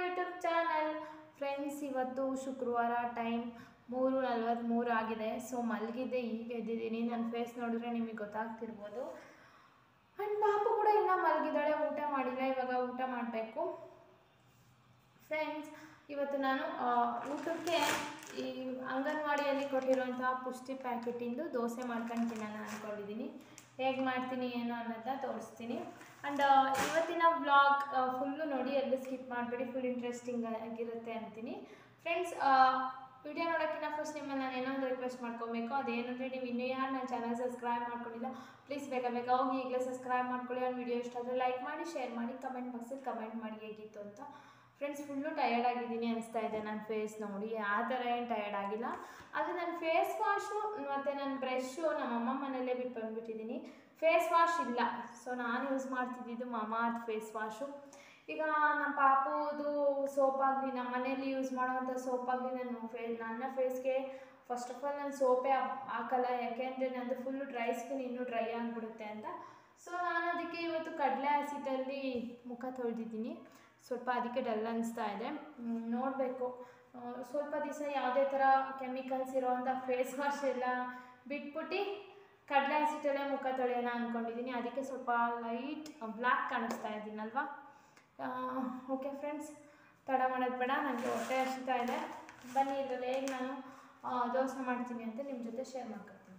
YouTube channel friends ಇವತ್ತು ಶುಕ್ರವಾರ time ಮೂರು ನಲ್ವತ್ತ್ಮೂರು ಆಗಿದೆ ಸೊ ಮಲಗಿದ್ದೆ ಈಗ ಎದ್ದಿದ್ದೀನಿ ನನ್ನ ಫೇಸ್ ನೋಡಿದ್ರೆ ನಿಮಗೆ ಗೊತ್ತಾಗ್ತಿರ್ಬೋದು ಆ್ಯಂಡ್ ಪಾಪು ಕೂಡ ಇನ್ನೂ ಮಲಗಿದ್ದಾಳೆ ಊಟ ಮಾಡಿಲ್ಲ ಇವಾಗ ಊಟ ಮಾಡಬೇಕು ಫ್ರೆಂಡ್ಸ್ ಇವತ್ತು ನಾನು ಆ, ಊಟಕ್ಕೆ ಈ ಅಂಗನವಾಡಿಯಲ್ಲಿ ಕೊಟ್ಟಿರುವಂತಹ ಪುಷ್ಟಿ ಪ್ಯಾಕೆಟಿಂದು ದೋಸೆ ಮಾಡ್ಕೊಂಡು ತಿನ್ನೋಣ ಅಂದ್ಕೊಂಡಿದ್ದೀನಿ ಹೇಗೆ ಮಾಡ್ತೀನಿ ಏನು ಅನ್ನೋದನ್ನ ತೋರಿಸ್ತೀನಿ ಆ್ಯಂಡ್ ಇವತ್ತಿನ ವ್ಲಾಗ್ ಫುಲ್ಲು ನೋಡಿ ಎಲ್ಲೂ ಸ್ಕಿಪ್ ಮಾಡಬೇಡಿ ಫುಲ್ ಇಂಟ್ರೆಸ್ಟಿಂಗ್ ಆಗಿರುತ್ತೆ ಅಂತೀನಿ ಫ್ರೆಂಡ್ಸ್ ವಿಡಿಯೋ ನೋಡೋಕ್ಕಿಂತ ಫಸ್ಟ್ ನಿಮ್ಮನ್ನು ನಾನು ಏನೋ ಒಂದು ರಿಕ್ವೆಸ್ಟ್ ಮಾಡ್ಕೊಬೇಕು ಅದೇನಂದರೆ ನೀವು ಇನ್ನೂ ಯಾರು ನನ್ನ ಚಾನಲ್ ಸಬ್ಸ್ಕ್ರೈಬ್ ಮಾಡ್ಕೊಂಡಿಲ್ಲ ಪ್ಲೀಸ್ ಬೇಗ ಬೇಗ ಹೋಗಿ ಈಗಲೇ ಸಬ್ಸ್ಕ್ರೈಬ್ ಮಾಡ್ಕೊಳ್ಳಿ ಅವ್ನ ವಿಡಿಯೋ ಇಷ್ಟ ಆದರೆ ಲೈಕ್ ಮಾಡಿ ಶೇರ್ ಮಾಡಿ ಕಮೆಂಟ್ ಬಾಕ್ಸಲ್ಲಿ ಕಮೆಂಟ್ ಮಾಡಿ ಹೇಗಿತ್ತು ಅಂತ ಫ್ರೆಂಡ್ಸ್ ಫುಲ್ಲು ಟಯರ್ಡ್ ಆಗಿದ್ದೀನಿ ಅನಿಸ್ತಾ ಇದೆ ನನ್ನ ಫೇಸ್ ನೋಡಿ ಆ ಥರ ಏನು ಟಯರ್ಡ್ ಆಗಿಲ್ಲ ಆದರೆ ನನ್ನ ಫೇಸ್ ವಾಶು ಮತ್ತು ನನ್ನ ಬ್ರಷು ನಮ್ಮಮ್ಮ ಮನೆಯಲ್ಲೇ ಬಿಟ್ಟು ಬಂದುಬಿಟ್ಟಿದ್ದೀನಿ ಫೇಸ್ ವಾಶ್ ಇಲ್ಲ ಸೊ ನಾನು ಯೂಸ್ ಮಾಡ್ತಿದ್ದಿದ್ದು ಮಮಾತ್ ಫೇಸ್ ವಾಶು ಈಗ ನಮ್ಮ ಪಾಪುದು ಸೋಪ್ ಆಗಲಿ ನಮ್ಮ ಮನೆಯಲ್ಲಿ ಯೂಸ್ ಮಾಡೋವಂಥ ಸೋಪ್ ಆಗಲಿ ನಾನು ಫೇ ನನ್ನ ಫೇಸ್ಗೆ ಫಸ್ಟ್ ಆಫ್ ಆಲ್ ನಾನು ಸೋಪೇ ಹಾಕಲ್ಲ ಯಾಕೆಂದರೆ ನಂದು ಫುಲ್ಲು ಡ್ರೈ ಸ್ಕಿನ್ ಇನ್ನೂ ಡ್ರೈ ಆಗಿಬಿಡುತ್ತೆ ಅಂತ ಸೊ ನಾನು ಅದಕ್ಕೆ ಇವತ್ತು ಕಡಲೆ ಆ್ಯಸಿಡಲ್ಲಿ ಮುಖ ತೊಳೆದಿದ್ದೀನಿ ಸ್ವಲ್ಪ ಅದಕ್ಕೆ ಡಲ್ ಅನಿಸ್ತಾ ಇದೆ ನೋಡಬೇಕು ಸ್ವಲ್ಪ ದಿವಸ ಯಾವುದೇ ಥರ ಕೆಮಿಕಲ್ಸ್ ಇರೋವಂಥ ಫೇಸ್ ವಾಶ್ ಎಲ್ಲ ಬಿಟ್ಬಿಟ್ಟು ಕಡಲೆ ಆ್ಯಸಿಡಲ್ಲೇ ಮುಖ ತೊಳೆಯೋಣ ಅಂದ್ಕೊಂಡಿದ್ದೀನಿ ಅದಕ್ಕೆ ಸ್ವಲ್ಪ ಲೈಟ್ ಬ್ಲ್ಯಾಕ್ ಕಾಣಿಸ್ತಾ ಇದ್ದೀನಲ್ವಾ ಓಕೆ ಫ್ರೆಂಡ್ಸ್ ತಡ ಮಾಡೋದು ಬೇಡ ನನಗೆ ಹೊಟ್ಟೆ ಹಸಿತಾ ಇದೆ ಬನ್ನಿ ಇದರಲ್ಲಿ ಹೇಗೆ ನಾನು ಆ, ದೋಸೆ ಮಾಡ್ತೀನಿ ಅಂತ ನಿಮ್ಮ ಜೊತೆ ಶೇರ್ ಮಾಡ್ಕೊತೀನಿ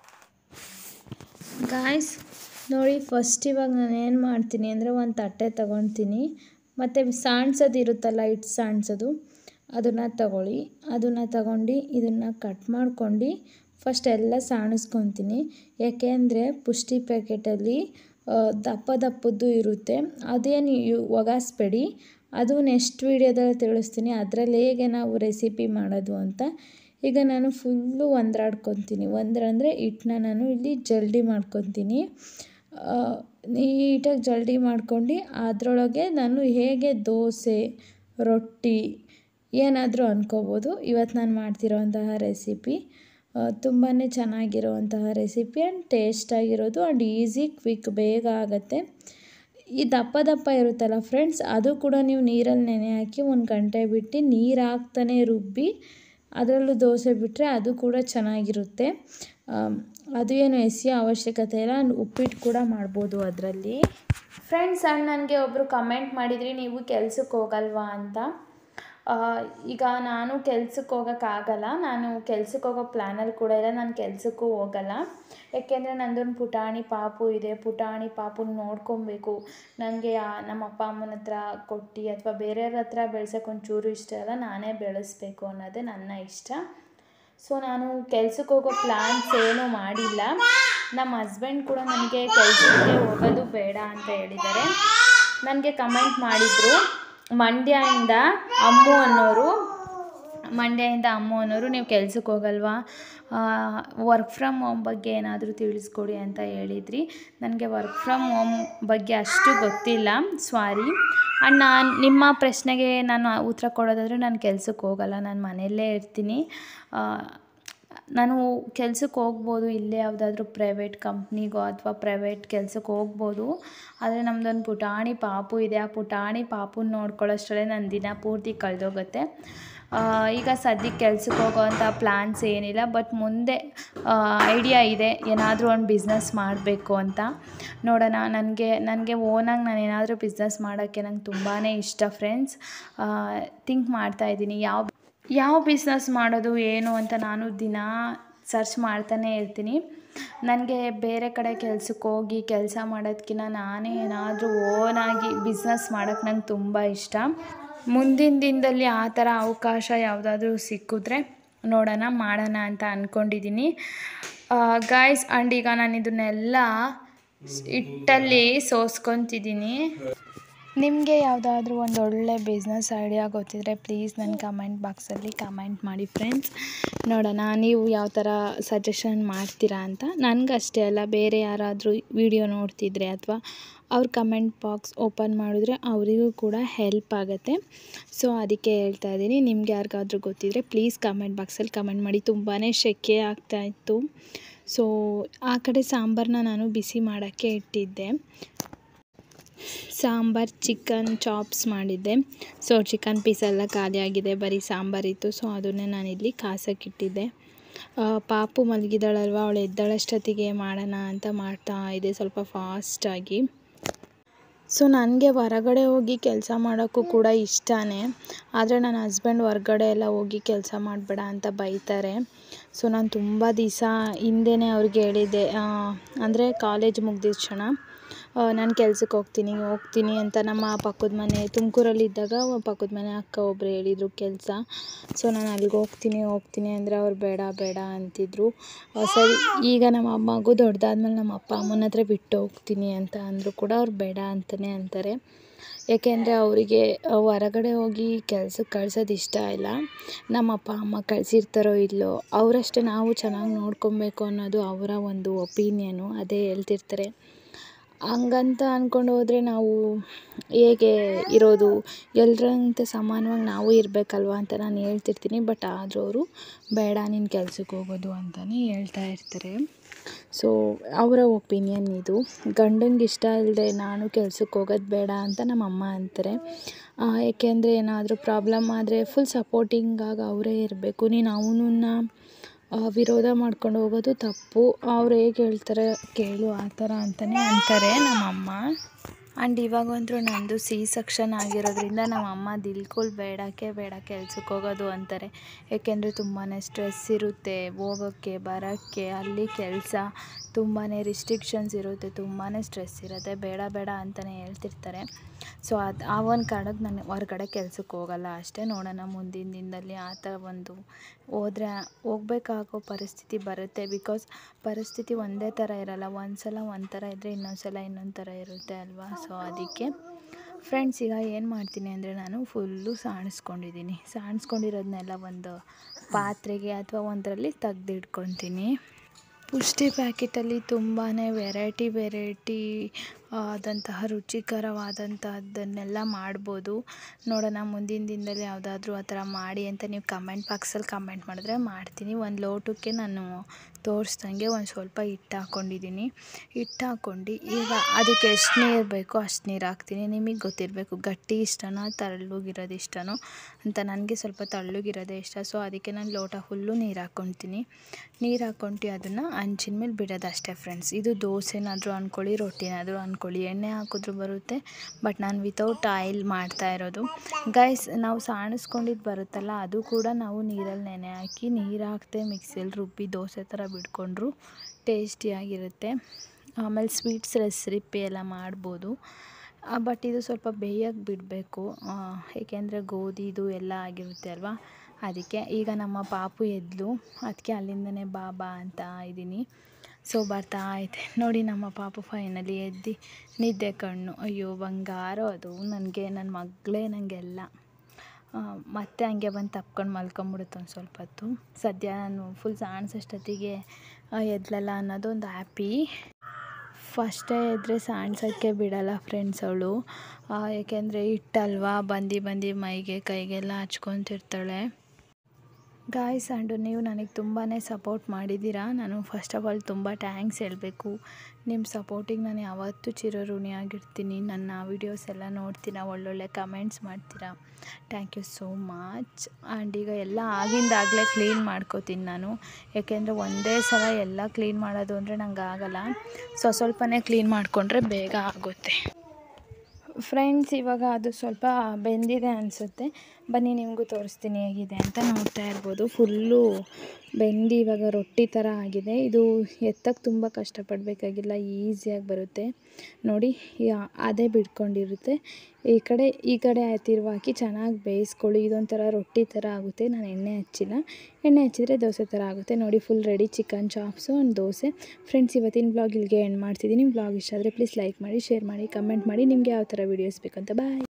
ಗಾಯ್ಸ್ ನೋಡಿ ಫಸ್ಟ್ ಇವಾಗ ನಾನು ಏನು ಮಾಡ್ತೀನಿ ಅಂದರೆ ಒಂದು ತಟ್ಟೆ ತಗೊಳ್ತೀನಿ ಮತ್ತು ಸಾಣ್ಸೋದು ಇರುತ್ತಲ್ಲ ಹಿಟ್ಟು ಸಾಣ್ಸೋದು ಅದನ್ನು ತಗೊಳ್ಳಿ ಅದನ್ನು ತಗೊಂಡು ಇದನ್ನು ಕಟ್ ಮಾಡ್ಕೊಂಡು ಫಸ್ಟ್ ಎಲ್ಲ ಸಾಣಿಸ್ಕೊತೀನಿ ಯಾಕೆ ಅಂದರೆ ಪುಷ್ಟಿ ಪ್ಯಾಕೆಟಲ್ಲಿ ಆ, ದಪ್ಪ ದಪ್ಪದ್ದು ಇರುತ್ತೆ ಅದೇನು ಯು- ಒಗಾಸ್ಬೇಡಿ ಅದು ನೆಕ್ಸ್ಟ್ ವೀಡಿಯೋದಲ್ಲಿ ತಿಳಿಸ್ತೀನಿ ಅದರಲ್ಲಿ ಹೇಗೆ ನಾವು ರೆಸಿಪಿ ಮಾಡೋದು ಅಂತ ಈಗ ನಾನು ಫುಲ್ಲು ಒಂದ್ರಾಡ್ಕೊತೀನಿ ಒಂದ್ರಂದರೆ ಹಿಟ್ಟನ್ನ ನಾನು ಇಲ್ಲಿ ಜಲ್ಡಿ ಮಾಡ್ಕೊತೀನಿ ಆ, ನೀಟಾಗಿ ಜಲ್ಡಿ ಮಾಡ್ಕೊಂಡು ಅದರೊಳಗೆ ನಾನು ಹೇಗೆ ದೋಸೆ ರೊಟ್ಟಿ ಏನಾದರೂ ಅನ್ಕೋಬೋದು ಇವತ್ತು ನಾನು ಮಾಡ್ತಿರೋಂತಹ ರೆಸಿಪಿ ತುಂಬಾ ಚೆನ್ನಾಗಿರುವಂತಹ ರೆಸಿಪಿ ಆ್ಯಂಡ್ ಟೇಸ್ಟಾಗಿರೋದು ಆ್ಯಂಡ್ ಈಸಿ ಕ್ವಿಕ್ ಬೇಗ ಆಗುತ್ತೆ ಈ ದಪ್ಪ ದಪ್ಪ ಇರುತ್ತಲ್ಲ ಫ್ರೆಂಡ್ಸ್ ಅದು ಕೂಡ ನೀವು ನೀರಲ್ಲಿ ನೆನೆ ಹಾಕಿ ಒಂದು ಗಂಟೆ ಬಿಟ್ಟು ನೀರು ಹಾಕ್ತಾನೆ ರುಬ್ಬಿ ಅದರಲ್ಲೂ ದೋಸೆ ಬಿಟ್ಟರೆ ಅದು ಕೂಡ ಚೆನ್ನಾಗಿರುತ್ತೆ ಆಮ್, ಅದು ಏನು ಎಸೆಯೋ ಅವಶ್ಯಕತೆ ಇಲ್ಲ and ಉಪ್ಪಿಟ್ಟು ಕೂಡ ಮಾಡ್ಬೋದು ಅದರಲ್ಲಿ ಫ್ರೆಂಡ್ಸ್ ಆ್ಯಂಡ್ ನನಗೆ ಒಬ್ಬರು ಕಮೆಂಟ್ ಮಾಡಿದ್ರಿ ನೀವು ಕೆಲ್ಸಕ್ಕೆ ಹೋಗಲ್ವಾ ಅಂತ ಆ, ಈಗ ನಾನು ಕೆಲ್ಸಕ್ಕೆ ಹೋಗೋಕ್ಕಾಗಲ್ಲ ನಾನು ಕೆಲ್ಸಕ್ಕೆ ಹೋಗೋ ಪ್ಲ್ಯಾನಲ್ಲಿ ಕೂಡ ಇಲ್ಲ ನಾನು ಕೆಲ್ಸಕ್ಕೂ ಹೋಗಲ್ಲ ಯಾಕೆಂದರೆ ನಂದೊಂದು ಪುಟಾಣಿ ಪಾಪು ಇದೆ ಪುಟಾಣಿ ಪಾಪುನ ನೋಡ್ಕೊಬೇಕು ನನಗೆ ನಮ್ಮ ಅಪ್ಪ ಅಮ್ಮನ ಹತ್ರ ಕೊಟ್ಟು ಅಥವಾ ಬೇರೆಯವ್ರ ಹತ್ರ ಬೆಳ್ಸೋಕೆ ಒಂಚೂರು ಇಷ್ಟ ಅಲ್ಲ ನಾನೇ ಬೆಳೆಸ್ಬೇಕು ಅನ್ನೋದೇ ನನ್ನ ಇಷ್ಟ ಸೊ ನಾನು ಕೆಲ್ಸಕ್ಕೆ ಹೋಗೋ ಪ್ಲ್ಯಾನ್ಸ್ ಏನೂ ಮಾಡಿಲ್ಲ ನಮ್ಮ ಹಸ್ಬೆಂಡ್ ಕೂಡ ನನಗೆ ಕೆಲಸಕ್ಕೆ ಹೋಗೋದು ಬೇಡ ಅಂತ ಹೇಳಿದ್ದಾರೆ ನನಗೆ ಕಮೆಂಟ್ ಮಾಡಿದರು ಮಂಡ್ಯದಿಂದ ಅಮ್ಮು ಅನ್ನೋರು ಮಂಡ್ಯದಿಂದ ಅಮ್ಮು ಅನ್ನೋರು ನೀವು ಕೆಲ್ಸಕ್ಕೆ ಹೋಗಲ್ವಾ ವರ್ಕ್ ಫ್ರಮ್ ಹೋಮ್ ಬಗ್ಗೆ ಏನಾದರೂ ತಿಳಿಸ್ಕೊಡಿ ಅಂತ ಹೇಳಿದ್ರಿ ನನಗೆ ವರ್ಕ್ ಫ್ರಮ್ ಹೋಮ್ ಬಗ್ಗೆ ಅಷ್ಟು ಗೊತ್ತಿಲ್ಲ ಸಾರಿ ಆ್ಯಂಡ್ ನಾನು ನಿಮ್ಮ ಪ್ರಶ್ನೆಗೆ ನಾನು ಉತ್ತರ ಕೊಡೋದಾದರೆ ನಾನು ಕೆಲ್ಸಕ್ಕೆ ಹೋಗಲ್ಲ ನಾನು ಮನೆಯಲ್ಲೇ ಇರ್ತೀನಿ ಆ, ನಾನು ಕೆಲ್ಸಕ್ಕೆ ಹೋಗ್ಬೋದು ಇಲ್ಲೇ ಯಾವುದಾದ್ರೂ ಪ್ರೈವೇಟ್ ಕಂಪ್ನಿಗೋ ಅಥವಾ ಪ್ರೈವೇಟ್ ಕೆಲ್ಸಕ್ಕೆ ಹೋಗ್ಬೋದು ಆದರೆ ನಮ್ಮದೊಂದು ಪುಟಾಣಿ ಪಾಪು ಇದೆ ಆ ಪುಟಾಣಿ ಪಾಪುನ ನೋಡ್ಕೊಳ್ಳೋಷ್ಟರಲ್ಲೇ ನನ್ನ ದಿನ ಪೂರ್ತಿ ಕಳೆದೋಗುತ್ತೆ ಈಗ ಸದ್ಯಕ್ಕೆ ಕೆಲ್ಸಕ್ಕೆ ಹೋಗೋವಂಥ ಪ್ಲ್ಯಾನ್ಸ್ ಏನಿಲ್ಲ ಬಟ್ ಮುಂದೆ ಐಡಿಯಾ ಇದೆ ಏನಾದರೂ ಒಂದು ಬಿಸ್ನೆಸ್ ಮಾಡಬೇಕು ಅಂತ ನೋಡೋಣ ನನಗೆ ನನಗೆ ಓನಾಗಿ ನಾನು ಏನಾದರೂ ಬಿಸ್ನೆಸ್ ಮಾಡೋಕ್ಕೆ ನಂಗೆ ತುಂಬಾ ಇಷ್ಟ ಫ್ರೆಂಡ್ಸ್ ಥಿಂಕ್ ಮಾಡ್ತಾಯಿದ್ದೀನಿ ಯಾವ ಯಾವ ಬಿಸ್ನೆಸ್ ಮಾಡೋದು ಏನು ಅಂತ ನಾನು ದಿನ ಸರ್ಚ್ ಮಾಡ್ತಾನೆ ಇರ್ತೀನಿ ನನಗೆ ಬೇರೆ ಕಡೆ ಕೆಲ್ಸಕ್ಕೆ ಹೋಗಿ ಕೆಲಸ ಮಾಡೋದಕ್ಕಿಂತ ನಾನೇ ಏನಾದರೂ ಓನಾಗಿ ಬಿಸ್ನೆಸ್ ಮಾಡೋಕ್ಕೆ ನಂಗೆ ತುಂಬ ಇಷ್ಟ ಮುಂದಿನ ದಿನದಲ್ಲಿ ಆ ಥರ ಅವಕಾಶ ಯಾವುದಾದ್ರೂ ಸಿಕ್ಕಿದ್ರೆ ನೋಡೋಣ ಮಾಡೋಣ ಅಂತ ಅಂದ್ಕೊಂಡಿದ್ದೀನಿ ಗಾಯ್ಸ್ ಆ್ಯಂಡ್ ಈಗ ನಾನು ಇದನ್ನೆಲ್ಲ ಹಿಟ್ಟಲ್ಲಿ ಸೋಸ್ಕೊತಿದ್ದೀನಿ ನಿಮಗೆ ಯಾವುದಾದ್ರೂ ಒಂದು ಒಳ್ಳೆ ಬಿಸ್ನೆಸ್ ಐಡಿಯಾ ಗೊತ್ತಿದ್ರೆ ಪ್ಲೀಸ್ ನನ್ನ ಕಮೆಂಟ್ ಬಾಕ್ಸಲ್ಲಿ ಕಮೆಂಟ್ ಮಾಡಿ ಫ್ರೆಂಡ್ಸ್ ನೋಡೋಣ ನೀವು ಯಾವ ಥರ ಸಜೆಷನ್ ಮಾಡ್ತೀರಾ ಅಂತ ನನಗಷ್ಟೇ ಅಲ್ಲ ಬೇರೆ ಯಾರಾದರೂ ವಿಡಿಯೋ ನೋಡ್ತಿದ್ರೆ ಅಥವಾ ಅವ್ರ ಕಮೆಂಟ್ ಬಾಕ್ಸ್ ಓಪನ್ ಮಾಡಿದ್ರೆ ಅವರಿಗೂ ಕೂಡ ಹೆಲ್ಪ್ ಆಗುತ್ತೆ ಸೊ ಅದಕ್ಕೆ ಹೇಳ್ತಾ ಇದ್ದೀನಿ ನಿಮ್ಗೆ ಯಾರಿಗಾದ್ರೂ ಗೊತ್ತಿದ್ರೆ ಪ್ಲೀಸ್ ಕಮೆಂಟ್ ಬಾಕ್ಸಲ್ಲಿ ಕಮೆಂಟ್ ಮಾಡಿ ತುಂಬಾ ಸೆಕೆ ಆಗ್ತಾಯಿತ್ತು ಸೊ ಆ ಕಡೆ ಸಾಂಬಾರನ್ನ ನಾನು ಬಿಸಿ ಮಾಡೋಕ್ಕೆ ಇಟ್ಟಿದ್ದೆ ಸಾಂಬಾರು ಚಿಕನ್ ಚಾಪ್ಸ್ ಮಾಡಿದ್ದೆ ಸೊ ಚಿಕನ್ ಪೀಸ್ ಎಲ್ಲ ಖಾಲಿಯಾಗಿದೆ ಬರೀ ಸಾಂಬಾರಿತ್ತು ಸೊ ಅದನ್ನೇ ನಾನಿಲ್ಲಿ ಕಾಸಕ್ಕಿಟ್ಟಿದ್ದೆ ಆ, ಪಾಪು ಮಲಗಿದಾಳಲ್ವ ಅವಳು ಎದ್ದಾಳಷ್ಟೊತ್ತಿಗೆ ಮಾಡೋಣ ಅಂತ ಮಾಡ್ತಾ ಇದೆ ಸ್ವಲ್ಪ ಫಾಸ್ಟಾಗಿ ಸೊ ನನಗೆ ಹೊರಗಡೆ ಹೋಗಿ ಕೆಲಸ ಮಾಡೋಕ್ಕೂ ಕೂಡ ಇಷ್ಟನೇ ಆದರೆ ನನ್ನ ಹಸ್ಬೆಂಡ್ ಹೊರ್ಗಡೆ ಎಲ್ಲ ಹೋಗಿ ಕೆಲಸ ಮಾಡಬೇಡ ಅಂತ ಬೈತಾರೆ ಸೊ ನಾನು ತುಂಬ ದಿವಸ ಹಿಂದೆನೇ ಅವ್ರಿಗೆ ಹೇಳಿದ್ದೆ ಅಂದರೆ ಕಾಲೇಜ್ ಮುಗ್ದಿದ ಕ್ಷಣ ನಾನು ಕೆಲ್ಸಕ್ಕೆ ಹೋಗ್ತೀನಿ ಹೋಗ್ತೀನಿ ಅಂತ ನಮ್ಮ ಪಕ್ಕದ ಮನೆ ತುಮಕೂರಲ್ಲಿದ್ದಾಗ ಪಕ್ಕದ ಮನೆ ಅಕ್ಕ ಒಬ್ಬರು ಹೇಳಿದರು ಕೆಲಸ ಸೊ ನಾನು ಅಲ್ಲಿಗೆ ಹೋಗ್ತೀನಿ ಹೋಗ್ತೀನಿ ಅಂದರೆ ಅವ್ರು ಬೇಡ ಬೇಡ ಅಂತಿದ್ರು ಆ, ಸರಿ ಈಗ ನಮ್ಮ ಮಗು ದೊಡ್ಡದಾದ್ಮೇಲೆ ನಮ್ಮ ಅಪ್ಪ ಅಮ್ಮನ ಹತ್ರ ಬಿಟ್ಟು ಹೋಗ್ತೀನಿ ಅಂತ ಅಂದರೂ ಕೂಡ ಅವ್ರು ಬೇಡ ಅಂತಲೇ ಅಂತಾರೆ ಏಕೆಂದರೆ ಅವರಿಗೆ ಹೊರಗಡೆ ಹೋಗಿ ಕೆಲ್ಸಕ್ಕೆ ಕಳ್ಸೋದು ಇಷ್ಟ ಇಲ್ಲ ನಮ್ಮ ಅಪ್ಪ ಅಮ್ಮ ಕಳಿಸಿರ್ತಾರೋ ಇಲ್ಲೋ ಅವರಷ್ಟೇ ನಾವು ಚೆನ್ನಾಗಿ ನೋಡ್ಕೊಬೇಕು ಅನ್ನೋದು ಅವರ ಒಂದು ಒಪಿನಿಯನು ಅದೇ ಹೇಳ್ತಿರ್ತಾರೆ ಹಂಗಂತ ಅಂದ್ಕೊಂಡು ಹೋದರೆ ನಾವು ಹೇಗೆ ಇರೋದು ಎಲ್ಲರಂತೆ ಸಮಾನವಾಗಿ ನಾವು ಇರಬೇಕಲ್ವ ಅಂತ ನಾನು ಹೇಳ್ತಿರ್ತೀನಿ ಬಟ್ ಆದರೂ ಅವರು ಬೇಡ ನೀನು ಕೆಲ್ಸಕ್ಕೆ ಹೋಗೋದು ಅಂತಲೇ ಹೇಳ್ತಾ ಇರ್ತಾರೆ ಸೊ ಅವರ ಒಪಿನಿಯನ್ ಇದು ಗಂಡಂಗೆ ಇಷ್ಟ ಇಲ್ಲದೆ ನಾನು ಕೆಲ್ಸಕ್ಕೆ ಹೋಗೋದು ಬೇಡ ಅಂತ ನಮ್ಮ ಅಮ್ಮ ಅಂತಾರೆ ಆ, ಏಕೆಂದರೆ ಏನಾದರೂ ಪ್ರಾಬ್ಲಮ್ ಆದರೆ ಫುಲ್ ಸಪೋರ್ಟಿಂಗಾಗಿ ಅವರೇ ಇರಬೇಕು ನೀನು ಅವನನ್ನ ವಿರೋಧ ಮಾಡ್ಕೊಂಡು ಹೋಗೋದು ತಪ್ಪು ಅವ್ರು ಹೇಗೆ ಹೇಳ್ತಾರೆ ಕೇಳು ಆ ಥರ ಅಂತಲೇ ಅಂತಾರೆ ನಮ್ಮಮ್ಮ ಆ್ಯಂಡ್ ಇವಾಗಂತೂ ನಂದು ಸಿ ಸೆಕ್ಷನ್ ಆಗಿರೋದ್ರಿಂದ ನಮ್ಮಮ್ಮ ದಿಲ್ಕುಲ್ ಬೇಡಕ್ಕೆ ಬೇಡ ಕೆಲ್ಸಕ್ಕೆ ಹೋಗೋದು ಅಂತಾರೆ ಏಕೆಂದರೆ ತುಂಬಾ ಸ್ಟ್ರೆಸ್ ಇರುತ್ತೆ ಹೋಗೋಕ್ಕೆ ಬರೋಕ್ಕೆ ಅಲ್ಲಿ ಕೆಲಸ ತುಂಬಾ ರಿಸ್ಟ್ರಿಕ್ಷನ್ಸ್ ಇರುತ್ತೆ ತುಂಬಾ ಸ್ಟ್ರೆಸ್ ಇರುತ್ತೆ ಬೇಡ ಬೇಡ ಅಂತಲೇ ಹೇಳ್ತಿರ್ತಾರೆ ಸೊ ಅದು ಆ ಒಂದು ಕಾರಣಕ್ಕೆ ನಾನು ಹೊರ್ಗಡೆ ಕೆಲ್ಸಕ್ಕೆ ಹೋಗಲ್ಲ ಅಷ್ಟೇ ನೋಡೋಣ ಮುಂದಿನ ದಿನದಲ್ಲಿ ಆ ಥರ ಒಂದು ಹೋದ್ರೆ ಹೋಗ್ಬೇಕಾಗೋ ಪರಿಸ್ಥಿತಿ ಬರುತ್ತೆ ಬಿಕಾಸ್ ಪರಿಸ್ಥಿತಿ ಒಂದೇ ಥರ ಇರಲ್ಲ ಒಂದು ಸಲ ಒಂದು ಥರ ಇದ್ದರೆ ಇನ್ನೊಂದು ಸಲ ಇನ್ನೊಂದು ಥರ ಇರುತ್ತೆ ಅಲ್ವಾ ಸೊ ಅದಕ್ಕೆ ಫ್ರೆಂಡ್ಸ್ ಈಗ ಏನು ಮಾಡ್ತೀನಿ ಅಂದರೆ ನಾನು ಫುಲ್ಲು ಸಾಣಿಸ್ಕೊಂಡಿದ್ದೀನಿ ಸಾಣಿಸ್ಕೊಂಡಿರೋದನ್ನೆಲ್ಲ ಒಂದು ಪಾತ್ರೆಗೆ ಅಥವಾ ಒಂದರಲ್ಲಿ ತೆಗ್ದಿಟ್ಕೊತೀನಿ ಪುಷ್ಟಿ ಪ್ಯಾಕೆಟಲ್ಲಿ ತುಂಬಾ ವೆರೈಟಿ ವೆರೈಟಿ ಆದಂತಹ ರುಚಿಕರವಾದಂತಹದ್ದನ್ನೆಲ್ಲ ಮಾಡ್ಬೋದು ನೋಡೋಣ ಮುಂದಿನ ದಿನದಲ್ಲಿ ಯಾವುದಾದ್ರೂ ಆ ಥರ ಮಾಡಿ ಅಂತ ನೀವು ಕಮೆಂಟ್ ಬಾಕ್ಸಲ್ಲಿ ಕಮೆಂಟ್ ಮಾಡಿದ್ರೆ ಮಾಡ್ತೀನಿ ಒಂದು ಲೋಟಕ್ಕೆ ನಾನು ತೋರಿಸ್ದಂಗೆ ಒಂದು ಸ್ವಲ್ಪ ಹಿಟ್ಟು ಹಾಕ್ಕೊಂಡಿದ್ದೀನಿ ಹಿಟ್ಟು ಹಾಕ್ಕೊಂಡು ಈಗ ಅದಕ್ಕೆ ಎಷ್ಟು ನೀರು ಬೇಕೋ ಅಷ್ಟು ನೀರು ಹಾಕ್ತೀನಿ ನಿಮಗೆ ಗೊತ್ತಿರಬೇಕು ಗಟ್ಟಿ ಇಷ್ಟನೋ ತಳ್ಳಗಿರೋದು ಇಷ್ಟನೋ ಅಂತ ನನಗೆ ಸ್ವಲ್ಪ ತಳ್ಳಗಿರೋದೇ ಇಷ್ಟ ಸೊ ಅದಕ್ಕೆ ನಾನು ಲೋಟ ಫುಲ್ಲು ನೀರು ಹಾಕ್ಕೊತೀನಿ ನೀರು ಹಾಕ್ಕೊಂಡು ಅದನ್ನು ಹಂಚಿನ ಮೇಲೆ ಬಿಡೋದು ಅಷ್ಟೇ ಫ್ರೆಂಡ್ಸ್ ಇದು ದೋಸೆನಾದರೂ ಅಂದ್ಕೊಳ್ಳಿ ರೊಟ್ಟಿನಾದರೂ ಅಂದ್ಕೊಳ್ಳಿ ಎಣ್ಣೆ ಹಾಕಿದ್ರೂ ಬರುತ್ತೆ ಬಟ್ ನಾನು ವಿತೌಟ್ ಆಯಿಲ್ ಮಾಡ್ತಾ ಇರೋದು ಗೈಸ್ ನಾವು ಸಾಣಿಸ್ಕೊಂಡಿದ್ದು ಬರುತ್ತಲ್ಲ ಅದು ಕೂಡ ನಾವು ನೀರಲ್ಲಿ ನೆನೆ ಹಾಕಿ ನೀರು ಹಾಕ್ದೆ ಮಿಕ್ಸಿಯಲ್ಲಿ ರುಬ್ಬಿ ದೋಸೆ ಥರ ಬಿಟ್ಕೊಂಡ್ರು ಟೇಸ್ಟಿಯಾಗಿರುತ್ತೆ ಆಮೇಲೆ ಸ್ವೀಟ್ಸ್ ರೆಸಿಪಿ ಎಲ್ಲ ಮಾಡ್ಬೋದು ಬಟ್ ಇದು ಸ್ವಲ್ಪ ಬೇಯಕ್ಕೆ ಬಿಡಬೇಕು ಏಕೆಂದರೆ ಗೋಧಿದು ಎಲ್ಲ ಆಗಿರುತ್ತೆ ಅಲ್ವಾ ಅದಕ್ಕೆ ಈಗ ನಮ್ಮ ಪಾಪು ಎದ್ಲು ಅದಕ್ಕೆ ಅಲ್ಲಿಂದನೇ ಬಾ ಬಾ ಅಂತ ಇದ್ದೀನಿ ಸೊ ಬರ್ತಾ ಐತೆ ನೋಡಿ ನಮ್ಮ ಪಾಪು ಫೈನಲಿ ಎದ್ದು ನಿದ್ದೆ ಕಣ್ಣು ಅಯ್ಯೋ ಬಂಗಾರ ಅದು ನನಗೆ ನನ್ನ ಮಗಳೇ ನನಗೆಲ್ಲ ಮತ್ತೆ ಹಂಗೆ ಬಂದು ತಪ್ಕೊಂಡು ಮಲ್ಕೊಂಬಿಡುತ್ತೆ ಒಂದು ಸ್ವಲ್ಪ ಹೊತ್ತು ಸದ್ಯ ನಾನು ಫುಲ್ ಸಾಣಿಸೋಷ್ಟೊತ್ತಿಗೆ ಎದ್ಲಲ್ಲ ಅನ್ನೋದು ಒಂದು ಹ್ಯಾಪಿ ಫಸ್ಟೇ ಇದ್ದರೆ ಸಾಣ್ಸೋಕ್ಕೆ ಬಿಡಲ್ಲ ಫ್ರೆಂಡ್ಸ್ ಅವಳು ಏಕೆಂದರೆ ಹಿಟ್ಟಲ್ವಾ ಬಂದು ಬಂದು ಮೈಗೆ ಕೈಗೆಲ್ಲ ಹಚ್ಕೊತಿರ್ತಾಳೆ ಗಾಯ್ಸ್ ಆ್ಯಂಡ್ ನೀವು ನನಗೆ ತುಂಬಾ ಸಪೋರ್ಟ್ ಮಾಡಿದ್ದೀರಾ ನಾನು ಫಸ್ಟ್ ಆಫ್ ಆಲ್ ತುಂಬ ಥ್ಯಾಂಕ್ಸ್ ಹೇಳಬೇಕು ನಿಮ್ಮ ಸಪೋರ್ಟಿಗೆ ನಾನು ಯಾವತ್ತೂ ಚಿರಋಣಿಯಾಗಿರ್ತೀನಿ ನನ್ನ ವೀಡಿಯೋಸ್ ಎಲ್ಲ ನೋಡ್ತೀರಾ ಒಳ್ಳೊಳ್ಳೆ ಕಮೆಂಟ್ಸ್ ಮಾಡ್ತೀರಾ thank you so much and ಈಗ ಎಲ್ಲ ಆಗಿಂದಾಗಲೇ ಕ್ಲೀನ್ ಮಾಡ್ಕೋತೀನಿ ನಾನು ಏಕೆಂದರೆ ಒಂದೇ ಸಲ ಎಲ್ಲ ಕ್ಲೀನ್ ಮಾಡೋದು ಅಂದರೆ ನಂಗೆ ಆಗಲ್ಲ ಸೊ ಸ್ವಲ್ಪನೇ ಕ್ಲೀನ್ ಮಾಡಿಕೊಂಡ್ರೆ ಬೇಗ ಆಗುತ್ತೆ ಫ್ರೆಂಡ್ಸ್ ಇವಾಗ ಅದು ಸ್ವಲ್ಪ ಬೆಂದಿದೆ ಅನಿಸುತ್ತೆ ಬನ್ನಿ ನಿಮಗೂ ತೋರಿಸ್ತೀನಿ ಹೇಗಿದೆ ಅಂತ ನೋಡ್ತಾ ಇರ್ಬೋದು ಫುಲ್ಲು ಬೆಂದು ಇವಾಗ ರೊಟ್ಟಿ ಥರ ಆಗಿದೆ ಇದು ಎತ್ತಕ್ಕೆ ತುಂಬ ಕಷ್ಟಪಡಬೇಕಾಗಿಲ್ಲ ಈಸಿಯಾಗಿ ಬರುತ್ತೆ ನೋಡಿ ಯಾ- ಅದೇ ಬಿಡ್ಕೊಂಡಿರುತ್ತೆ ಈ ಕಡೆ ಈ ಕಡೆ ತಿರುವು ಹಾಕಿ ಚೆನ್ನಾಗಿ ಬೇಯಿಸ್ಕೊಳ್ಳಿ ಇದೊಂಥರ ರೊಟ್ಟಿ ಥರ ಆಗುತ್ತೆ ನಾನು ಎಣ್ಣೆ ಹಚ್ಚಿಲ್ಲ ಎಣ್ಣೆ ಹಚ್ಚಿದರೆ ದೋಸೆ ಥರ ಆಗುತ್ತೆ ನೋಡಿ full ready chicken chops and dosa friends ಇವತ್ತಿನ ಬ್ಲಾಗ್ ಇಲ್ಲಿಗೆ ಎಂಡ್ ಮಾಡ್ತಿದ್ದೀನಿ ಬ್ಲಾಗ್ ಇಷ್ಟ ಆದರೆ ಪ್ಲೀಸ್ ಲೈಕ್ ಮಾಡಿ ಶೇರ್ ಮಾಡಿ ಕಮೆಂಟ್ ಮಾಡಿ ನಿಮಗೆ ಯಾವ ಥರ ವೀಡಿಯೋಸ್ ಬೇಕಂತ ಬಾಯ್